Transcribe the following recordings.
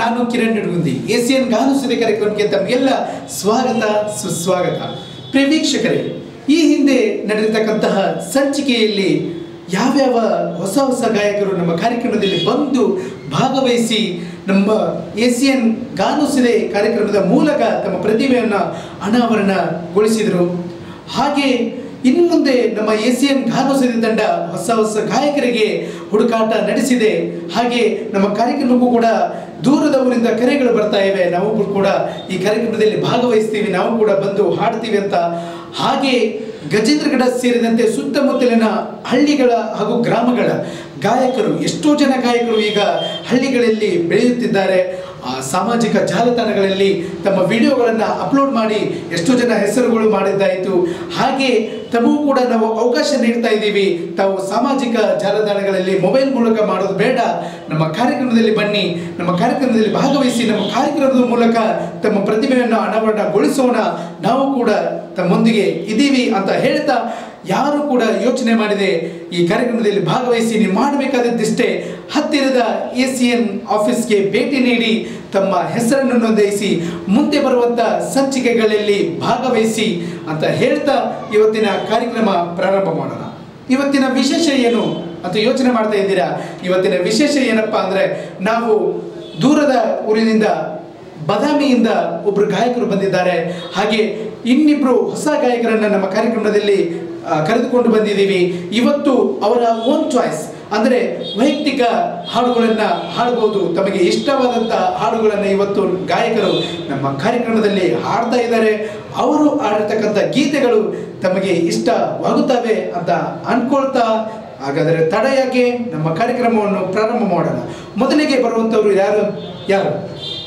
ನಾನು ಕಿರಣ್ ನಿಡುಗುಂದಿ ಎಸಿಯನ್ ಗಾನು ಸುದ್ದಿ ಕಾರ್ಯಕ್ರಮಕ್ಕೆ ತಮಗೆಲ್ಲ ಸ್ವಾಗತ ಸುಸ್ವಾಗತ ಪ್ರಿಯ ವೀಕ್ಷಕರೇ ಈ ಹಿಂದೆ ನಡೆದಿರ್ತಕ್ಕಂತಹ ಸಂಚಿಕೆಯಲ್ಲಿ ಯಾವ್ಯಾವ ಹೊಸ ಹೊಸ ಗಾಯಕರು ನಮ್ಮ ಕಾರ್ಯಕ್ರಮದಲ್ಲಿ ಬಂದು ಭಾಗವಹಿಸಿ ನಮ್ಮ ಎಸಿಯನ್ ಗಾನು ಸುದೆ ಕಾರ್ಯಕ್ರಮದ ಮೂಲಕ ತಮ್ಮ ಪ್ರತಿಭೆಯನ್ನು ಅನಾವರಣಗೊಳಿಸಿದರು ಹಾಗೆ ಇನ್ನು ಮುಂದೆ ನಮ್ಮ ಎಸಿಯನ್ ಗಾನೋತ್ಸವ ತಂಡ ಹೊಸ ಹೊಸ ಗಾಯಕರಿಗೆ ಹುಡುಕಾಟ ನಡೆಸಿದೆ ಹಾಗೆ ನಮ್ಮ ಕಾರ್ಯಕ್ರಮಕ್ಕೂ ಕೂಡ ದೂರದ ಊರಿಂದ ಕರೆಗಳು ಬರ್ತಾ ಇವೆ ನಾವು ಕೂಡ ಈ ಕಾರ್ಯಕ್ರಮದಲ್ಲಿ ಭಾಗವಹಿಸ್ತೀವಿ ನಾವು ಕೂಡ ಬಂದು ಹಾಡ್ತೀವಿ ಅಂತ ಹಾಗೆ ಗಜೇಂದ್ರಗಡ ಸೇರಿದಂತೆ ಸುತ್ತಮುತ್ತಲಿನ ಹಳ್ಳಿಗಳ ಹಾಗೂ ಗ್ರಾಮಗಳ ಗಾಯಕರು ಎಷ್ಟೋ ಜನ ಗಾಯಕರು ಈಗ ಹಳ್ಳಿಗಳಲ್ಲಿ ಬೆಳೆಯುತ್ತಿದ್ದಾರೆ ಆ ಸಾಮಾಜಿಕ ಜಾಲತಾಣಗಳಲ್ಲಿ ತಮ್ಮ ವಿಡಿಯೋಗಳನ್ನು ಅಪ್ಲೋಡ್ ಮಾಡಿ ಎಷ್ಟೋ ಜನ ಹೆಸರುಗಳು ಮಾಡಿದ್ದಾಯಿತು ಹಾಗೆ ತಮಗೂ ಕೂಡ ನಾವು ಅವಕಾಶ ನೀಡ್ತಾ ಇದ್ದೀವಿ ತಾವು ಸಾಮಾಜಿಕ ಜಾಲತಾಣಗಳಲ್ಲಿ ಮೊಬೈಲ್ ಮೂಲಕ ಮಾಡೋದು ಬೇಡ ನಮ್ಮ ಕಾರ್ಯಕ್ರಮದಲ್ಲಿ ಬನ್ನಿ ನಮ್ಮ ಕಾರ್ಯಕ್ರಮದಲ್ಲಿ ಭಾಗವಹಿಸಿ ನಮ್ಮ ಕಾರ್ಯಕ್ರಮದ ಮೂಲಕ ತಮ್ಮ ಪ್ರತಿಭೆಯನ್ನು ಅನಾವರಣಗೊಳಿಸೋಣ ನಾವು ಕೂಡ ತಮ್ಮೊಂದಿಗೆ ಇದ್ದೀವಿ ಅಂತ ಹೇಳ್ತಾ ಯಾರು ಕೂಡ ಯೋಚನೆ ಮಾಡಿದೆ ಈ ಕಾರ್ಯಕ್ರಮದಲ್ಲಿ ಭಾಗವಹಿಸಿ ನೀವು ಮಾಡಬೇಕಾದದ್ದಿಷ್ಟೇ ಹತ್ತಿರದ ಎ ಸಿ ಎನ್ ಆಫೀಸ್ಗೆ ಭೇಟಿ ನೀಡಿ ತಮ್ಮ ಹೆಸರನ್ನು ನೋಂದಾಯಿಸಿ ಮುಂದೆ ಬರುವಂಥ ಸಂಚಿಕೆಗಳಲ್ಲಿ ಭಾಗವಹಿಸಿ ಅಂತ ಹೇಳ್ತಾ ಇವತ್ತಿನ ಕಾರ್ಯಕ್ರಮ ಪ್ರಾರಂಭ ಮಾಡೋಣ ಇವತ್ತಿನ ವಿಶೇಷ ಏನು ಅಂತ ಯೋಚನೆ ಮಾಡ್ತಾ ಇದ್ದೀರಾ ಇವತ್ತಿನ ವಿಶೇಷ ಏನಪ್ಪಾ ಅಂದರೆ ನಾವು ದೂರದ ಊರಿನಿಂದ ಬದಾಮಿಯಿಂದ ಒಬ್ರು ಗಾಯಕರು ಬಂದಿದ್ದಾರೆ ಹಾಗೆ ಇನ್ನಿಬ್ರು ಹೊಸ ಗಾಯಕರನ್ನ ನಮ್ಮ ಕಾರ್ಯಕ್ರಮದಲ್ಲಿ ಆ, ಕರೆದುಕೊಂಡು ಬಂದಿದ್ದೀವಿ ಇವತ್ತು ಅವರ ಓನ್ ಚಾಯ್ಸ್ ಅಂದರೆ ವೈಯಕ್ತಿಕ ಹಾಡುಗಳನ್ನು ಹಾಡಬಹುದು ತಮಗೆ ಇಷ್ಟವಾದಂಥ ಹಾಡುಗಳನ್ನು ಇವತ್ತು ಗಾಯಕರು ನಮ್ಮ ಕಾರ್ಯಕ್ರಮದಲ್ಲಿ ಹಾಡ್ತಾ ಇದ್ದಾರೆ ಅವರು ಹಾಡಿರ್ತಕ್ಕಂಥ ಗೀತೆಗಳು ತಮಗೆ ಇಷ್ಟವಾಗುತ್ತವೆ ಅಂತ ಅನ್ಕೊಳ್ತಾ ಹಾಗಾದರೆ ತಡ ಯಾಕೆ ನಮ್ಮ ಕಾರ್ಯಕ್ರಮವನ್ನು ಪ್ರಾರಂಭ ಮಾಡೋಣ ಮೊದಲಿಗೆ ಬರುವಂಥವ್ರು ಯಾರು ಯಾರು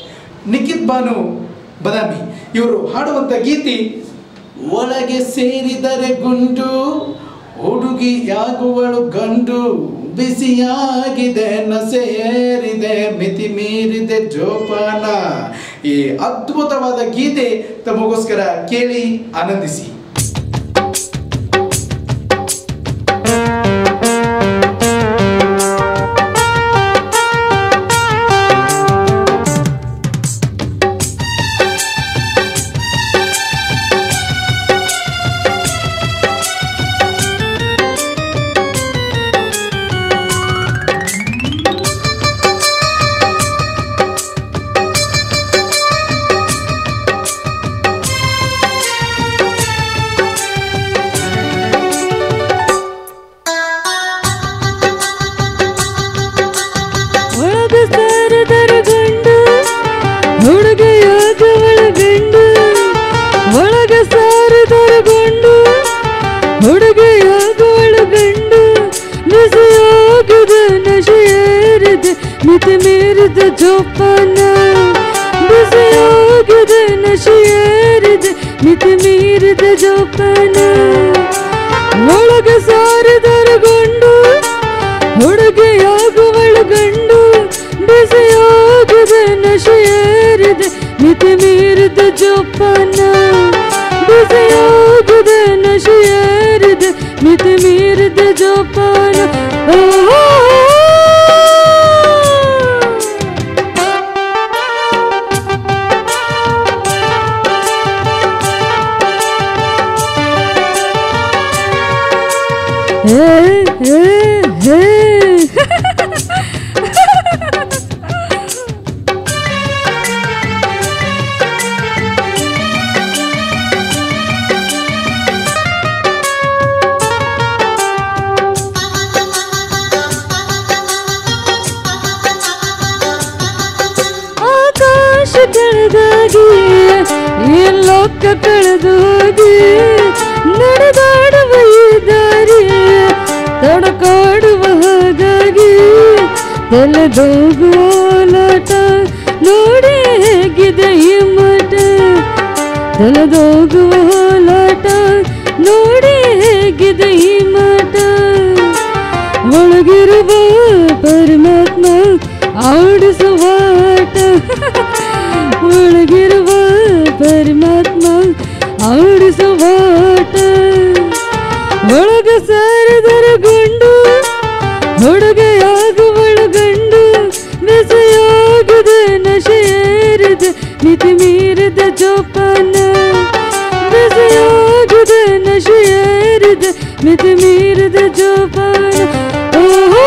ನಿಖಿತ್ ಬಾನು ಬದಾಮಿ ಇವರು ಹಾಡುವಂಥ ಗೀತಿ ಒಳಗೆ ಸೇರಿದರೆ ಗುಂಡು ಹುಡುಗಿಯಾಗುವಳು ಗಂಡು ಬಿಸಿಯಾಗಿದೆ ನಸೆ ಏರಿದೆ ಮಿತಿ ಮೀರಿದೆ ಜೋಪಾನ ಈ ಅದ್ಭುತವಾದ ಗೀತೆ ತಮಗೋಸ್ಕರ ಕೇಳಿ ಆನಂದಿಸಿ ಒಳಗ ಸಾರದರ ಗಂಡು ಹುಡುಗಿಯಾಗವಳ ಗಂಡು ಒಳಗ ಸಾರದರ ಗಂಡು ಹುಡುಗಿಯಾಗವಳ ಗಂಡು ಬಿಸಿಯಾಗಿದೆ ನಶೆಯೇರಿದೆ ಮಿತಿ ಮೀರಿದ ಜೋಪಾನ ಬಿಸಿಯಾಗಿದೆ ನಶೆಯೇರಿದೆ ಮಿತಿ ಮೀರಿದ ಜೋಪಾನ ಒಳಗ ಸಾರದರ ಗಂಡು ಹುಡುಗಿಯಾಗುವಳು ಗಂಡು ಬಿಸಿಯಾಗಿದೆ ನಶೆಯೇರಿದೆ ಮಿತಿ ಮೀರಿದ ಜೋಪಾನ ಬಿಸಿಯಾಗಿದೆ ನಶೆಯೇರಿದೆ ಮಿತಿ ಮೀರಿದ ಜೋಪಾನ ಓಹೋ ಹೇ ಹೇ ಹೇ ಆಕಾಶ ಕೆಳಗಾಗಿ ಈ ಲೋಕ ಕಳೆದೋಗಿ ನಡೆದಾಡುವ ಈ ದಾರಿ ತಡಕಾಡುವ ಹಾಗಾಗಿ ತಲೆದೋಗುವಲಾಟ ನೋಡಿ ಹೇಗಿದೆ ಈ ಮಠ ತಲೆದೋಗುವ ಹೋಲಾಟ ನೋಡಿ ಹೇಗಿದೆ ಈ ಮಠ ಒಳಗಿರುವ ಪರಮಾತ್ಮ ಆಡಿಸುವಾಟ ಒಳಗಿರುವ ಪರಮಾತ್ಮ ಆಡಿಸುವಾಟ ಒಳಗ ಸಾರದರ ಗುಂಡು ಹುಡುಗೆಯಾಗುವಳು ಗಂಡು ಬೆಸೆಯಾಗಿದೆ ನಶೆ ಮಿತಿ ಮೀರಿದ ಜೋಪಾನ ಓಹೋ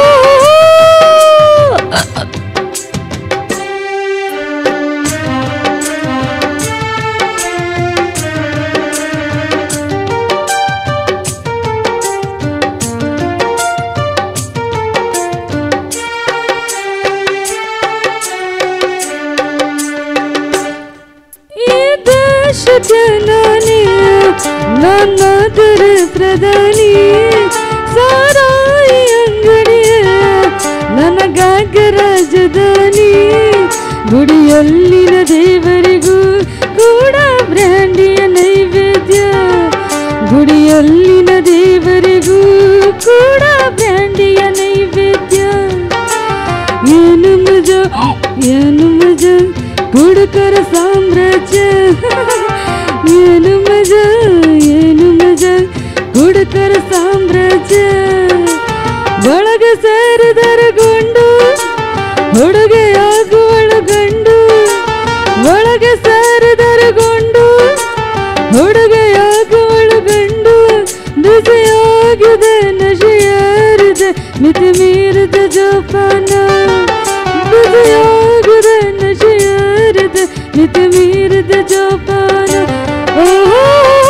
ಈ ದೇಶಕ್ಕೆ ನಾನೇ ನನ್ನಾದರೆ ಪ್ರಧಾನಿ ಸಾರಾಯಿ ಅಂಗಡಿಯ ನನಗಾಗ ರಾಜಧಾನಿ ಗುಡಿಯಲ್ಲಿನ ದೇವರಿಗೂ ಕೂಡ ಬ್ರ್ಯಾಂಡಿಯ ನೈವೇದ್ಯ ಗುಡಿಯಲ್ಲಿನ ದೇವರಿಗೂ ಕೂಡ ಬ್ರ್ಯಾಂಡಿಯ ನೈವೇದ್ಯ ಏನು ಮಜ ಏನು ಮಜ ಹುಡುಕರ ಸಾಮ್ರಾಜ್ಯ ಏನು ಮಜ ಏನು ಮಜ ಹುಡುಕರ ಸಾಮ್ರಾಜ್ಯ ಒಳಗ ಸೇರಿದರ ಗುಂಡು ಹುಡುಗೆಯಾಗುವಳು ಗಂಡು ಒಳಗ ಸೇರಿದರ ಗುಂಡು ಹುಡುಗೆಯಾಗುವಳು ಗಂಡು ಬಿಸಿಯಾಗಿದೆ ನಶೆಯಾರಿದೆ ಮಿತಿ ಮೀರಿದ ಜೋಪಾನ ಬಿಸಿಯಾಗಿದೆ ನಶೆಯಾರಿದೆ ಮಿತಿ ಮೀರಿದ ಜೋಪಾನ ಓಹೋ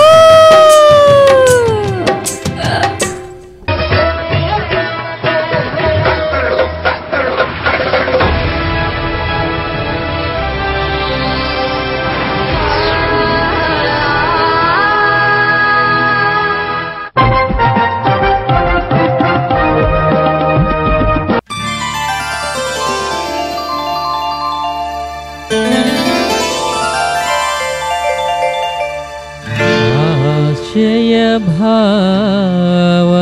ಆಶಯ ಭಾವ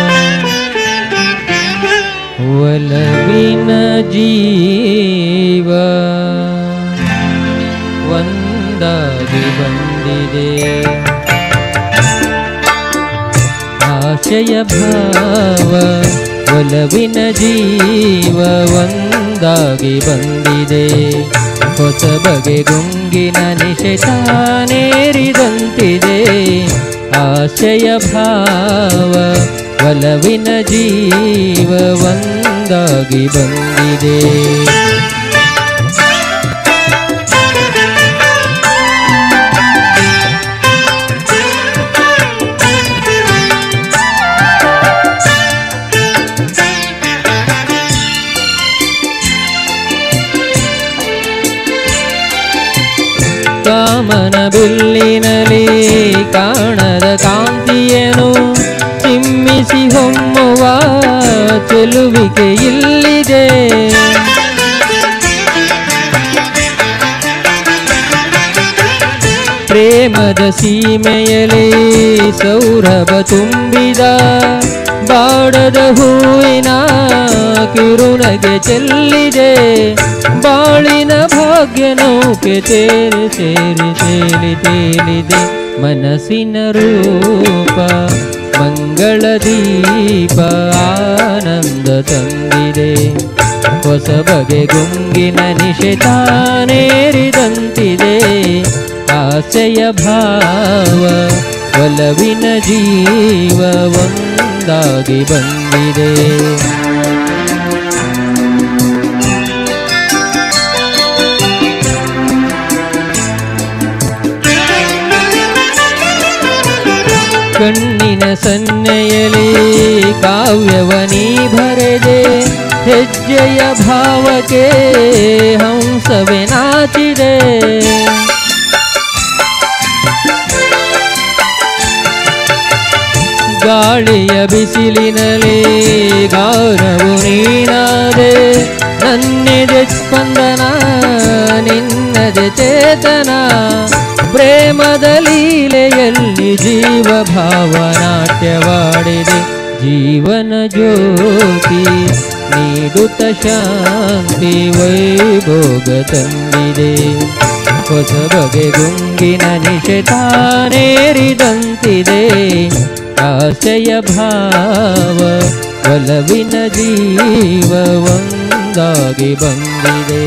ಒಲವಿನ ಜೀವ ಒಂದಾಗಿ ಬಂದಿದೆ ಆಶಯ ಭಾವ ಒಲವಿನ ಜೀವ ಒಂದಾಗಿ ಬಂದಿದೆ ಹೊಸ ಬಗೆ ಗುಂಗಿನ ನಿಶೆತಾನೇರಿದಂತಿದೆ ಆಶಯ ಭಾವ ಒಲವಿನ ಜೀವ ಒಂದಾಗಿ ಬಂದಿದೆ ಕಾಮನ ಬಿಲ್ಲಿನಲಿ ಕಾಣದ ಕಾಂತಿಯನು ಚಿಮ್ಮಿಸಿ ಹೊಮ್ಮುವ ಚೆಲುವಿಕೆ ಇಲ್ಲಿದೆ ಪ್ರೇಮದ ಸೀಮೆಯಲಿ ಸೌರಭ ತುಂಬಿದ ಬಾಡದ ಹೂವಿನ ಕಿರುನಗೆ ಚೆಲ್ಲಿದೆ ಬಾಳಿನ ಭಾಗ್ಯ ನೌಕೆ ತೇರಿ ಸೇರಿ ತೇಲಿ ತೇಲಿದೆ ಮನಸ್ಸಿನ ರೂಪ ಮಂಗಳ ದೀಪ ಆನಂದ ತಂದಿದೆ ಹೊಸ ಬಗೆ ಗುಂಗಿನ ನಿಶೆತಾನೇರಿದಂತಿದೆ ಆಸೆಯ ಭಾವ ಒಲವಿನ ಜೀವ ಒಂದಾಗಿ ಬಂದಿದೆ ಕಣ್ಣಿನ ಸನ್ನೆಯಲಿ ಕಾವ್ಯವನಿ ಬರೆದೆ ಹೆಜ್ಜೆಯ ಭಾವಕ್ಕೆ ಹಂಸವೇ ನಾಚಿದೆ ಗಾಳಿಯ ಬಿಸಿಲಿನಲ್ಲಿ ಗೌರವು ನೀನಾದೆ ನನ್ನೆದೆ ಸ್ಪಂದನ ನಿನ್ನದೆ ಚೇತನ ಪ್ರೇಮದ ಲೀಲೆಯಲ್ಲಿ ಜೀವ ಭಾವ ನಾಟ್ಯವಾಡಿದೆ ಜೀವನ ಜ್ಯೋತಿ ನೀಡುತ್ತ ಶಾಂತಿ ವೈಭೋಗ ತಂದಿದೆ ಹೊಸ ಬಗೆ ಗುಂಗಿನ ನಿಶೆತಾನೇರಿದಂತಿದೆ ಆಶಯ ಭಾವ ಒಲವಿನ ಜೀವ ಒಂದಾಗಿ ಬಂದಿದೆ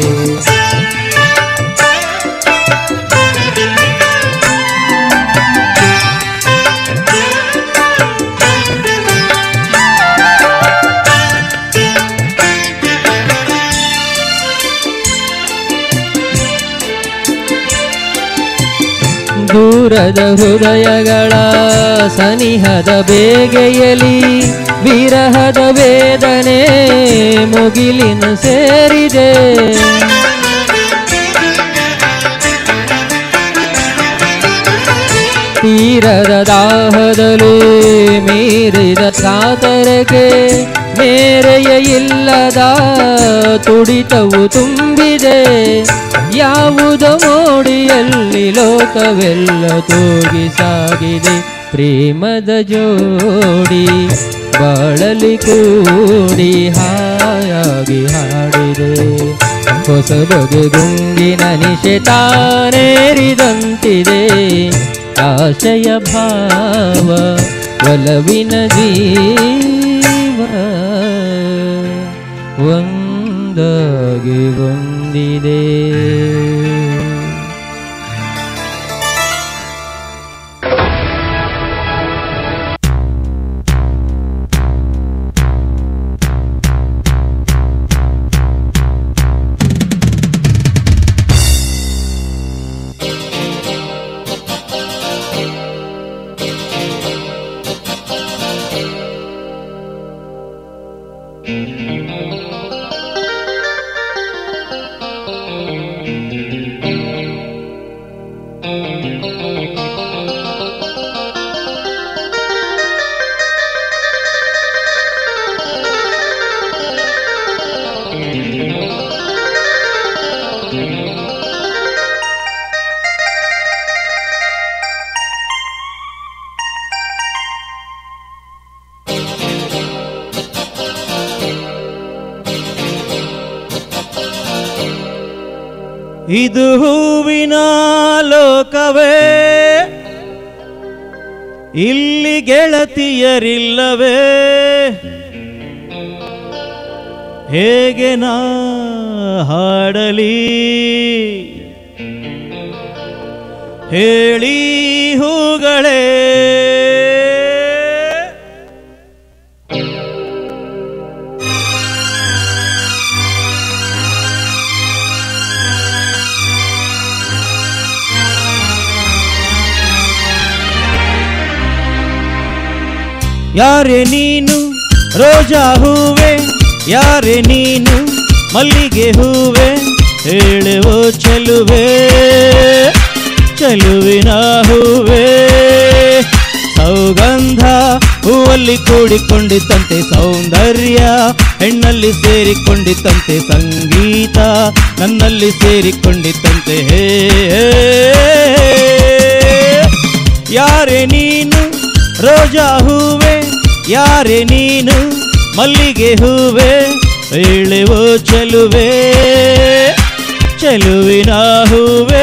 ದೂರದ ಹೃದಯಗಳ ಸನಿಹದ ಬೇಗೆಯಲಿ ವಿರಹದ ವೇದನೆ ಮುಗಿಲಿನ ಸೇರಿದೆ ತೀರದ ದಾಹದಲ್ಲಿ ಮೀರಿದ ಕಾತರಕ್ಕೆ ಮೇರೆಯ ಇಲ್ಲದ ತುಡಿತವು ತುಂಬಿದೆ ಯಾವುದ ಮೋಡಿಯಲ್ಲಿ ಲೋಕವೆಲ್ಲ ತೂಗಿ ಸಾಗಿದೆ ಪ್ರೇಮದ ಜೋಡಿ ಬಾಳಲಿ ಕೂಡಿ ಹಾಯಾಗಿ ಹಾಡಿದೆ ಹೊಸ ಬಗೆ ಗುಂಗಿನ ನಿಶೆತಾನೇರಿದಂತಿದೆ ಆಶಯ ಭಾವ ಒಲವಿನ ಜೀವ ಒಂದಾಗಿ ಬಂದಿದೆ ಇದು ಹೂವಿನ ಲೋಕವೇ ಇಲ್ಲಿ ಗೆಳತಿಯರಿಲ್ಲವೇ ಹೇಗೆ ನಾ ಹಾಡಲಿ ಹೇಳಿ ಹೂಗಳೇ ಯಾರೇ ನೀನು ರೋಜಾ ಹೂವೆ ಯಾರೇ ನೀನು ಮಲ್ಲಿಗೆ ಹೂವೆ ಹೇಳುವೋ ಚೆಲುವೆ ಚೆಲುವಿನ ಹೂವೆ ಸೌಗಂಧ ಹೂವಲ್ಲಿ ಕೂಡಿಕೊಂಡಿತ್ತಂತೆ ಸೌಂದರ್ಯ ಹೆಣ್ಣಲ್ಲಿ ಸೇರಿಕೊಂಡಿತ್ತಂತೆ ಸಂಗೀತ ನನ್ನಲ್ಲಿ ಸೇರಿಕೊಂಡಿತ್ತಂತೆ ಹೇ ಯಾರೇ ನೀನು ರೋಜಾ ಹೂವೆ ಯಾರೇ ನೀನು ಮಲ್ಲಿಗೆ ಹೂವೆ ಹೇಳುವೋ ಚೆಲುವೆ ಚೆಲುವಿನ ಹೂವೆ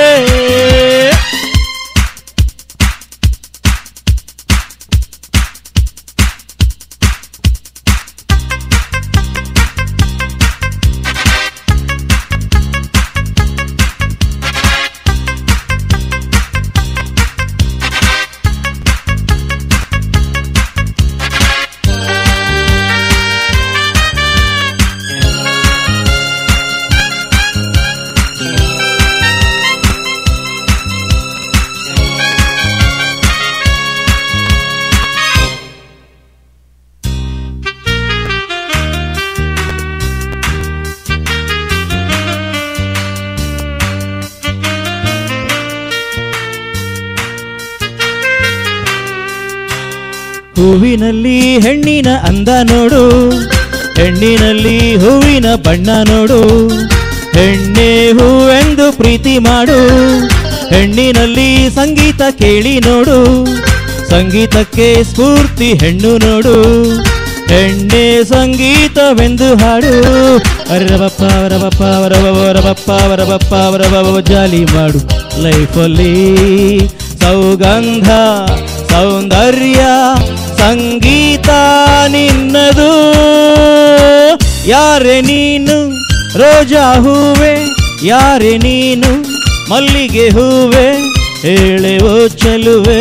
ಹೂವಿನಲ್ಲಿ ಹೆಣ್ಣಿನ ಅಂದ ನೋಡು ಹೆಣ್ಣಿನಲ್ಲಿ ಹೂವಿನ ಬಣ್ಣ ನೋಡು ಹೆಣ್ಣೆ ಹೂವೆಂದು ಪ್ರೀತಿ ಮಾಡು ಹೆಣ್ಣಿನಲ್ಲಿ ಸಂಗೀತ ಕೇಳಿ ನೋಡು ಸಂಗೀತಕ್ಕೆ ಸ್ಫೂರ್ತಿ ಹೆಣ್ಣು ನೋಡು ಹೆಣ್ಣೆ ಸಂಗೀತವೆಂದು ಹಾಡು ಅರಬಪ್ಪ ವರಬಪ್ಪ ವರಬವ ವರಬಪ್ಪ ವರಬಪ್ಪ ವರಬವ ಜಾಲಿ ಮಾಡು ಲೈಫಲ್ಲಿ ಸೌಗಂಧ ಸೌಂದರ್ಯ ಸಂಗೀತ ನಿನ್ನದು ಯಾರೇ ನೀನು ರೋಜಾ ಹೂವೆ ಯಾರೇ ನೀನು ಮಲ್ಲಿಗೆ ಹೂವೆ ಹೇಳುವೋ ಚೆಲುವೆ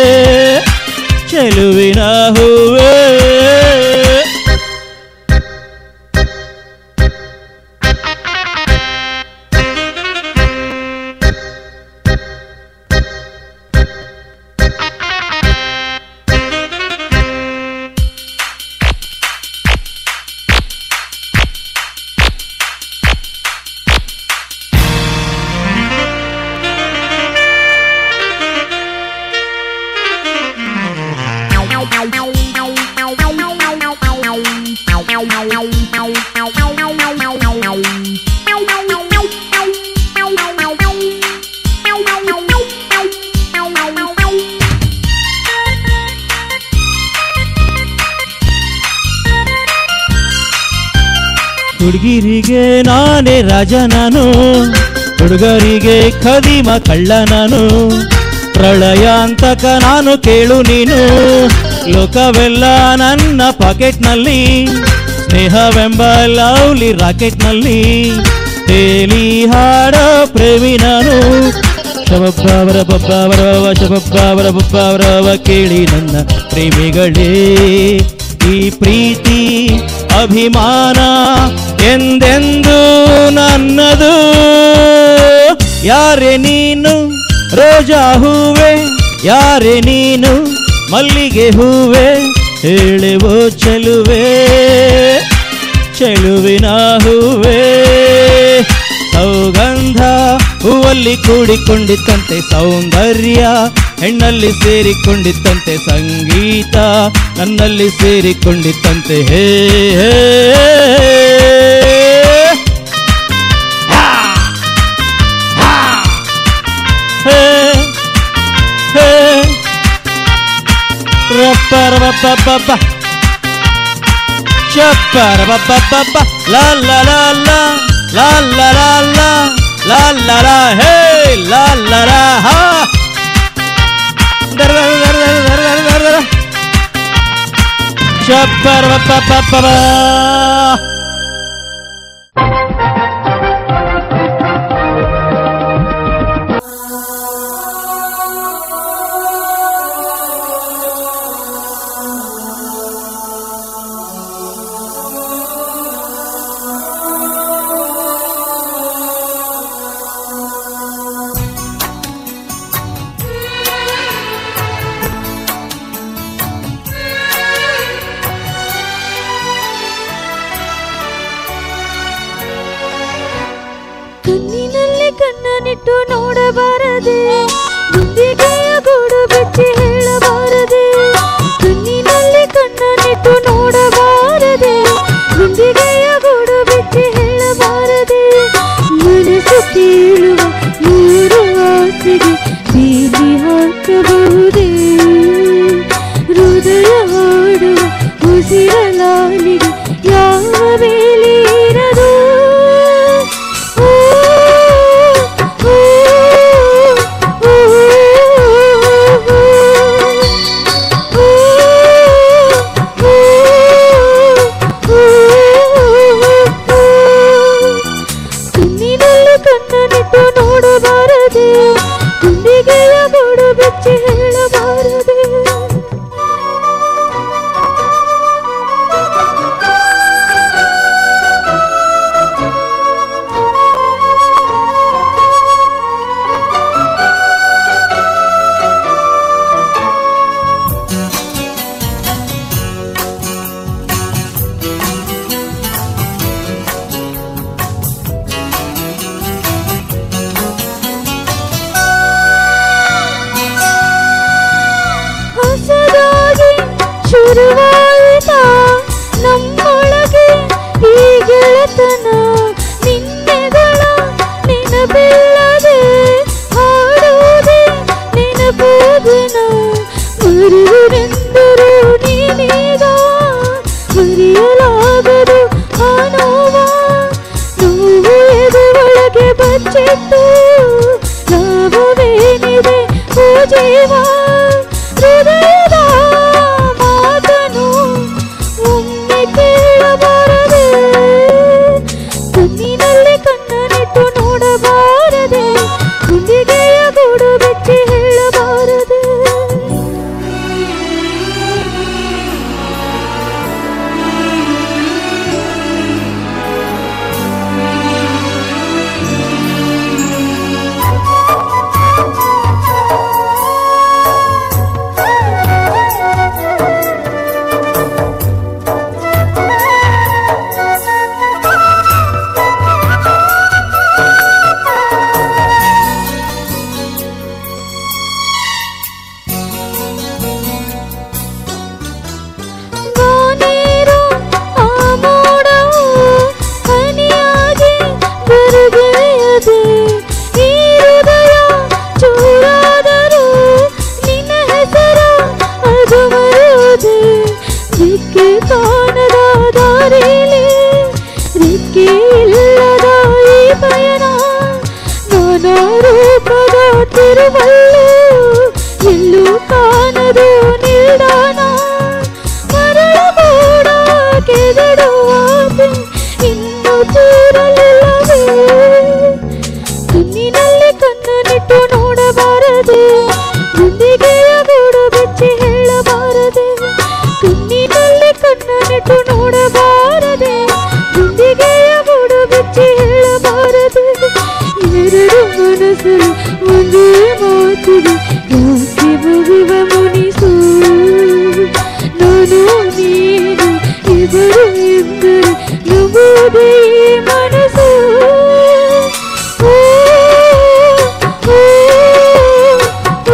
ಚೆಲುವಿನ ಹೂವೆ ಹುಡುಗಿರಿಗೆ ನಾನೇ ರಾಜ ನಾನು ಹುಡುಗರಿಗೆ ಖದೀಮ ಕಳ್ಳ ನಾನು ಪ್ರಳಯಾಂತಕ ನಾನು ಕೇಳು ನೀನು ಲೋಕವೆಲ್ಲ ನನ್ನ ಪಾಕೆಟ್ನಲ್ಲಿ ಸ್ನೇಹವೆಂಬ ಲವ್ಲಿ ರಾಕೆಟ್ನಲ್ಲಿ ತೇಲಿ ಹಾಡೋ ಪ್ರೇಮಿ ನಾನು ಶಬಬ್ಬವರ ಬಬ್ಬವರವ ಶಬಬ್ಬವರ ಬಬ್ಬವರವ ಕೇಳಿ ನನ್ನ ಪ್ರೇಮಿಗಳೇ ಈ ಪ್ರೀತಿ ಅಭಿಮಾನ ಎಂದೆಂದು ನನ್ನದು ಯಾರೇ ನೀನು ರೋಜಾ ಹೂವೆ ಯಾರೇ ನೀನು ಮಲ್ಲಿಗೆ ಹೂವೆ ಹೇಳುವೋ ಚೆಲುವೆ ಚೆಲುವಿನ ಹೂವೆ ಸೌಗಂಧ ಹೂವಲ್ಲಿ ಕೂಡಿಕೊಂಡಿತ್ತಂತೆ ಸೌಂದರ್ಯ ಹೆಣ್ಣಲ್ಲಿ ಸೇರಿಕೊಂಡಿತ್ತಂತೆ ಸಂಗೀತ ನನ್ನಲ್ಲಿ ಸೇರಿಕೊಂಡಿತ್ತಂತೆ ಹೇ ಹೇ ಹಾ! ಹಾ! ಹೇ ಹೇ ರಪ್ಪರ ಬಪ್ಪ ಬಪ್ಪ ಚಪ್ಪರ ಬಪ್ಪ ಬಪ್ಪ ಲಾ ಲಾ ಲಾ ಲಾ ಲಾ ಲಾ ಲಾ ಲಾ ಲಾ ಲಾ ಲಾ ಹೇ ಲಾ ಲಾ ಲಾ ಹಾ ದರ ದರ ದರ ದರ ದರ ದರ ದರ ದರ. ಚಪ್ಪರ ಬಪ್ಪ ಬಪ್ಪ ಬಾ ಕಣ್ಣಿನಲ್ಲಿ ಕಣ್ಣನಿಟ್ಟು ನೋಡಬಾರದೆ ಗುಂಡಿಗೆಯ ಗೂಡು ಬಿಚ್ಚಿ ಹೇಳಬಾರದೆ ಕಣ್ಣಿನಲ್ಲಿ ಕಣ್ಣನಿಟ್ಟು ನೋಡಬಾರದೆ ಗುಂಡಿಗೆಯ ಗೂಡು ಬಿಚ್ಚಿ ಹೇಳಬಾರದೆ ಮನಸ್ಸು ಕೇಳುವ ನೂರು ಆಸೆಗೆ ಬೀದಿ ಹಾಕಬಹುದೇ ಹೃದಯ ಹಾಡುವ ಉಸಿರಲಾಲಿಗೆ ಯಾವ ಬೇಲಿ ಇರದು ಓ, ಓ, ಓ, ಓ, ಕಣ್ಣಿನಲ್ಲಿ ಕಣ್ಣನಿಟ್ಟು ನೋಡಬಾರದೆ ಗುಂಡಿಗೆಯ ಗೋಡು ಬೆಚ್ಚಿ ಹೇಳಬಾರದೆ ಹೊಸದಾಗಿ ಶುರುವಾಯಿತ ನಮ್ಮೊಳಗೆ ಈ ಗೆಳೆತನ ನಿನ್ನೆಗಳ ನೆನಪಿಲ್ಲದೆ ಹಾಡುವುದೇ ನೆನಪುದಿನ ಮರುವುರೆಂದರು ನೀನೀಗ ಮರೆಯಲಾಗದು ಆ ನೋವ ನೋವು ಎದುರೊಳಗೆ ಬಚ್ಚಿಟ್ಟು ಲಾಭವೇನಿದೆ ಓ ಜೀವ ಹೃದಯದ ಮಾತನು ಒಮ್ಮೆ ಕೇಳಬಾರದೆ ಕಣ್ಣಿನಲ್ಲಿ ಕಣ್ಣನಿಟ್ಟು ನೋಡಬಾರದೆ ಗುಂಡಿಗೆಯ ಗೂಡು ಬೆಚ್ಚಿ ಹೇಳಬಾರದೆ ನಿಲ್ಲುವಲ್ಲೂ ಎಲ್ಲೂ ಕಾಣದು ನಿಲ್ದಾಣ ಮರಳಗೂಡ ಕೆದಡುವಾಸೆ ಇನ್ನು ತೀರಲಿಲ್ಲವೇ ಕಣ್ಣಿನಲ್ಲಿ ಕಣ್ಣನಿಟ್ಟು ನೋಡಬಾರದೆ ಗುಂಡಿಗೆಯ ಗೂಡು ಬೆಚ್ಚಿ ಹೇಳಬಾರದೆ ಕಣ್ಣಿನಲ್ಲಿ ಕಣ್ಣನಿಟ್ಟು ನೋಡಬಾರದೆ ಗುಂಡಿಗೆಯ ಗೂಡು ಬೆಚ್ಚಿ ಹೇಳಬಾರದೆ ಎರಡು ಮನಸ್ಸು ಒಂದೇ ಮಾತಿಗೆ ಯಾಕೆ ಮುಗಿವ ಮುನಿಸು ನಾನು ನೀನು ಇವರು ಎಂದರೆ ನಂಬುವುದೇ ಈ ಮನಸ್ಸು ಓ, ಓ, ಓ,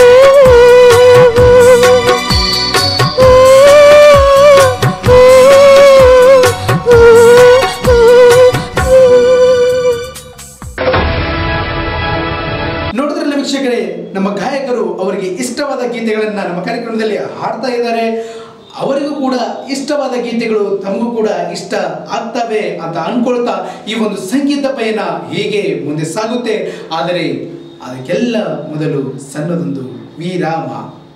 ನೋಡಿದ್ರಲ್ಲ ವೀಕ್ಷಕರೇ ನಮ್ಮ ಗಾಯಕರು ಅವರಿಗೆ ಇಷ್ಟವಾದ ಗೀತೆಗಳನ್ನ ನಮ್ಮ ಕಾರ್ಯಕ್ರಮದಲ್ಲಿ ಹಾಡ್ತಾ ಇದ್ದಾರೆ ಅವರಿಗೂ ಕೂಡ ಇಷ್ಟವಾದ ಗೀತೆಗಳು ತಮಗೂ ಕೂಡ ಇಷ್ಟ ಆಗ್ತವೆ ಅಂತ ಅನ್ಕೊಳ್ತಾ ಈ ಒಂದು ಸಂಗೀತ ಪಯಣ ಹೀಗೆ ಮುಂದೆ ಸಾಗುತ್ತೆ ಆದರೆ ಅದಕ್ಕೆಲ್ಲ ಮೊದಲು ಸಣ್ಣದೊಂದು ವಿರಾಮ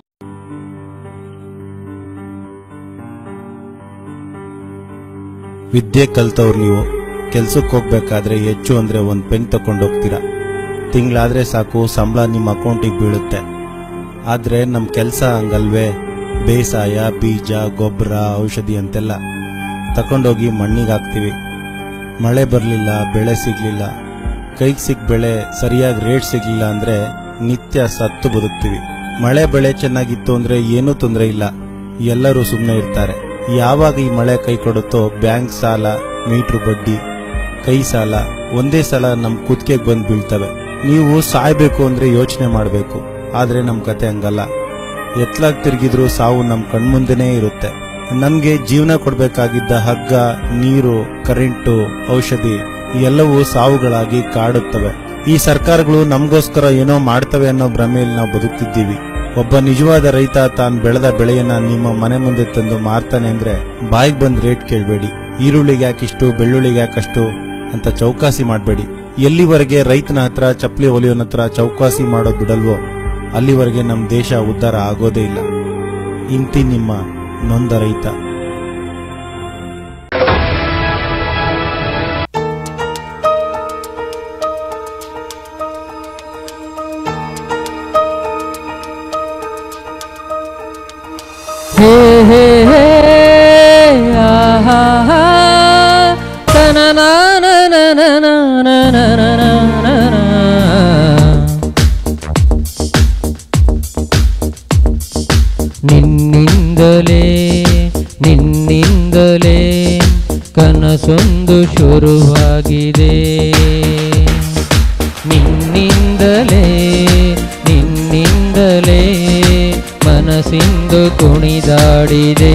ವಿದ್ಯೆ ಕಲ್ತವ್ರು ನೀವು ಕೆಲ್ಸಕ್ಕೆ ಹೋಗ್ಬೇಕಾದ್ರೆ ಹೆಚ್ಚು ಅಂದ್ರೆ ಒಂದು ಪೆನ್ ತಗೊಂಡು ಹೋಗ್ತೀರಾ ತಿಂಗಳಾದ್ರೆ ಸಾಕು ಸಂಬಳ ನಿಮ್ಮ ಅಕೌಂಟಿಗೆ ಬೀಳುತ್ತೆ ಆದ್ರೆ ನಮ್ಮ ಕೆಲಸ ಹಂಗಲ್ವೇ ಬೇಸಾಯ ಬೀಜ ಗೊಬ್ಬರ ಔಷಧಿ ಅಂತೆಲ್ಲ ತಕೊಂಡೋಗಿ ಮಣ್ಣಿಗೆ ಹಾಕ್ತೀವಿ ಮಳೆ ಬರಲಿಲ್ಲ ಬೆಳೆ ಸಿಗ್ಲಿಲ್ಲ ಕೈಗೆ ಸಿಕ್ ಬೆಳೆ ಸರಿಯಾಗಿ ರೇಟ್ ಸಿಗ್ಲಿಲ್ಲ ಅಂದ್ರೆ ನಿತ್ಯ ಸತ್ತು ಬದುಕ್ತೀವಿ ಮಳೆ ಬೆಳೆ ಚೆನ್ನಾಗಿತ್ತು ಅಂದ್ರೆ ಏನೂ ತೊಂದರೆ ಇಲ್ಲ ಎಲ್ಲರೂ ಸುಮ್ಮನೆ ಇರ್ತಾರೆ ಯಾವಾಗ ಈ ಮಳೆ ಕೈ ಕೊಡುತ್ತೋ ಬ್ಯಾಂಕ್ ಸಾಲ ಮೀಟ್ರ್ ಬಡ್ಡಿ ಕೈ ಸಾಲ ಒಂದೇ ಸಲ ನಮ್ ಕುತ್ತಿಗೆಗೆ ಬಂದು ಬೀಳ್ತವೆ ನೀವು ಸಾಯ್ಬೇಕು ಅಂದ್ರೆ ಯೋಚನೆ ಮಾಡಬೇಕು ಆದ್ರೆ ನಮ್ ಕತೆ ಹಂಗಲ್ಲ ಎತ್ಲಾಗ್ ತಿರುಗಿದ್ರು ಸಾವು ನಮ್ ಕಣ್ಮುಂದೆನೇ ಇರುತ್ತೆ ನಮ್ಗೆ ಜೀವನ ಕೊಡ್ಬೇಕಾಗಿದ್ದ ಹಗ್ಗ ನೀರು ಕರೆಂಟು ಔಷಧಿ ಈ ಎಲ್ಲವೂ ಸಾವುಗಳಾಗಿ ಕಾಡುತ್ತವೆ ಈ ಸರ್ಕಾರಗಳು ನಮಗೋಸ್ಕರ ಏನೋ ಮಾಡ್ತವೆ ಅನ್ನೋ ಭ್ರಮೆಯಲ್ಲಿ ನಾವು ಬದುಕ್ತಿದ್ದೀವಿ ಒಬ್ಬ ನಿಜವಾದ ರೈತ ತಾನು ಬೆಳೆದ ಬೆಳೆಯನ್ನ ನಿಮ್ಮ ಮನೆ ಮುಂದೆ ತಂದು ಮಾರ್ತಾನೆ ಅಂದ್ರೆ ಬಾಯಿಗೆ ಬಂದ್ ರೇಟ್ ಕೇಳಬೇಡಿ ಈರುಳ್ಳಿಗೆ ಯಾಕಿಷ್ಟು ಬೆಳ್ಳುಳ್ಳಿಗೆ ಯಾಕಷ್ಟು ಅಂತ ಚೌಕಾಸಿ ಮಾಡಬೇಡಿ ಎಲ್ಲಿವರೆಗೆ ರೈತನ ಹತ್ರ ಚಪ್ಪಲಿ ಹೊಲಿಯೋನ ಹತ್ರ ಚೌಕಾಸಿ ಮಾಡೋದ್ ಬಿಡಲ್ವೋ ಅಲ್ಲಿವರೆಗೆ ನಮ್ಮ ದೇಶ ಉದ್ಧಾರ ಆಗೋದೇ ಇಲ್ಲ ಇಂತಿ ನಿಮ್ಮ ನೊಂದ ರೈತ ಹೇ ಹೇ ಹೇ ಆಹಾ ಹಾ ನಿನ್ನಿಂದಲೇ ನಿನ್ನಿಂದಲೇ ಕನಸೊಂದು ಶುರುವಾಗಿದೆ ನಿನ್ನಿಂದಲೇ ನಿನ್ನಿಂದಲೇ ಮನಸ್ಸಿಂದು ಕುಣಿದಾಡಿದೆ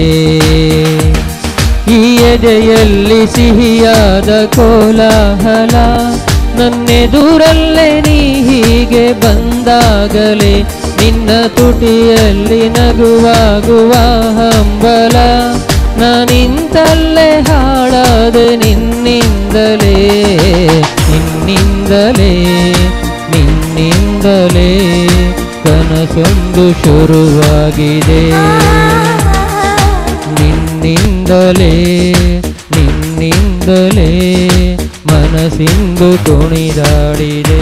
ಈ ಎದೆಯಲ್ಲಿ ಸಿಹಿಯಾದ ಕೋಲಾಹಲ ನನ್ನೆದುರಲ್ಲೇ ನೀ ಹೀಗೆ ಬಂದಾಗಲೇ ನಿನ್ನ ತುಟಿಯಲ್ಲಿ ನಗುವಾಗುವ ಹಂಬಲ ನಾನಿಂತಲ್ಲೇ ಹಾಳಾದೆ ನಿನ್ನಿಂದಲೇ ನಿನ್ನಿಂದಲೇ ನಿನ್ನಿಂದಲೇ ಕನಸೊಂದು ಶುರುವಾಗಿದೆ ನಿನ್ನಿಂದಲೇ ನಿನ್ನಿಂದಲೇ ಮನಸ್ಸಿಂದು ಕುಣಿದಾಡಿದೆ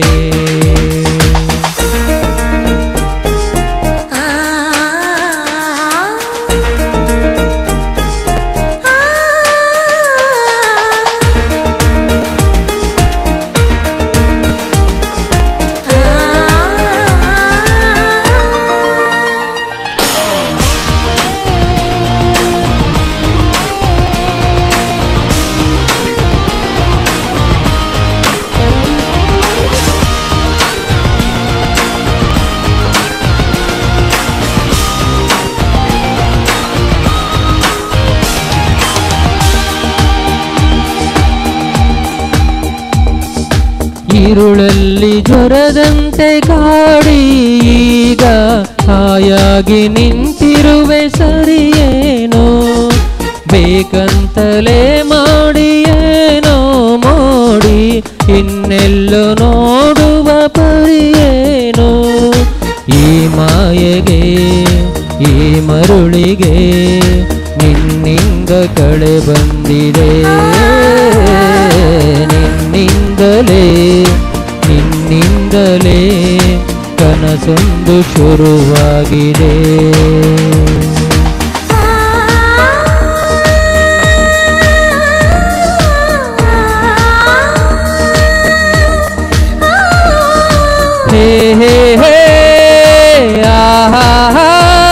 ഇരുളಲ್ಲಿ ಜ್ವರದಂತೆ ಕಾಡಿ ಈಗ ಹಾಯಾಗಿ ನಿಂತಿರುವೆ ಸರಿಯೇನೋ ಬೇಕಂತಲೇ ಮಾಡಿ ಏನೋ ಮೋಡಿ ಇನ್ನೆಲ್ಲೋ ನೋಡುವ ಪರಿಯೇನೋ ಮಾಯೆಗೆ ಈ ಮರುಳಿಗೆ ನಿನ್ನಿಂದ ಕಳೆ ಬಂದಿದೆ ನಿನ್ನಿಂದಲೇ ನಿನ್ನಿಂದಲೇ ಕನಸೊಂದು ಶುರುವಾಗಿದೆ ಹೇ ಹೇ ಹೇ ಆಹಾ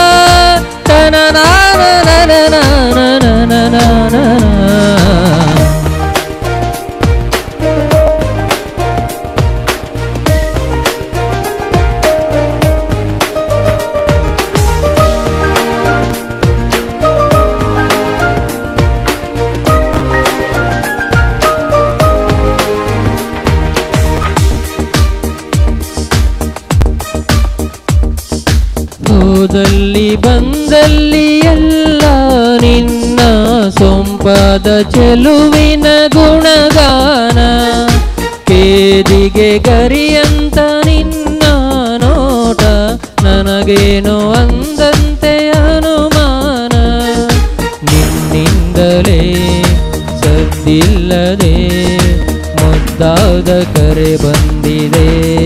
ಹೋದಲ್ಲಿ ಬಂದಲ್ಲಿ ಎಲ್ಲ ನಿನ್ನ ಸೊಂಪಾದ ಚೆಲುವಿನ ಗುಣಗಾನ ಕೇದಿಗೆ ಗರಿಯಂತ ನಿನ್ನ ನೋಟ ನನಗೇನೋ ಅಂದಂತೆ ಅನುಮಾನ ನಿನ್ನಿಂದಲೇ ಸದ್ದಿಲ್ಲದೆ ಮುದ್ದಾದ ಕರೆ ಬಂದಿದೆ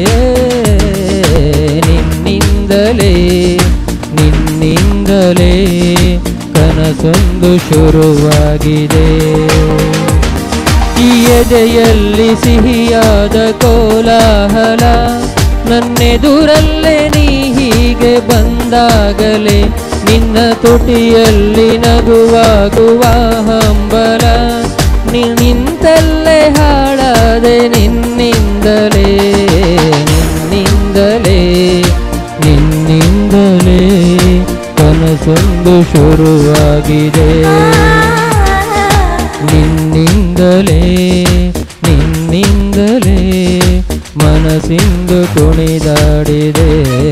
ನಿನ್ನಿಂದಲೇ ನಿನ್ನಿಂದಲೇ ಕನಸೊಂದು ಶುರುವಾಗಿದೆ ಈ ಎದೆಯಲ್ಲಿ ಸಿಹಿಯಾದ ಕೋಲಾಹಲ ನನ್ನೆದುರಲ್ಲೇ ನೀ ಹೀಗೆ ಬಂದಾಗಲೇ ನಿನ್ನ ತುಟಿಯಲ್ಲಿ ನಗುವಾಗುವ ಹಂಬಲ ನೀ ನಿಂತಲ್ಲೇ ಹಾಳಾದೆ ನಿನ್ನಿಂದಲೇ ನಿನ್ನಿಂದಲೇ ನಿನ್ನಿಂದಲೇ ಕನಸೊಂದು ಶುರುವಾಗಿದೆ ನಿನ್ನಿಂದಲೇ ನಿನ್ನಿಂದಲೇ ಮನಸ್ಸಿಂದು ಕುಣಿದಾಡಿದೆ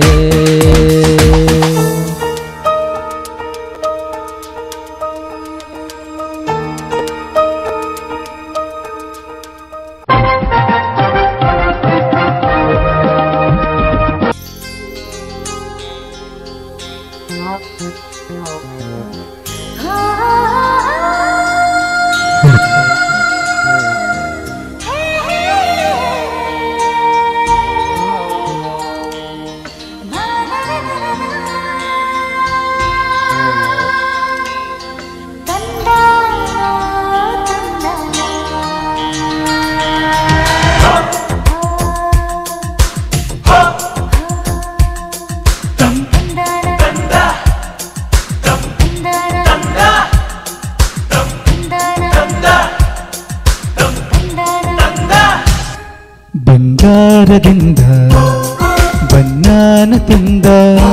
ಬಂಗಾರದಿಂದ ಬನ್ನಾನ ತಿಂದ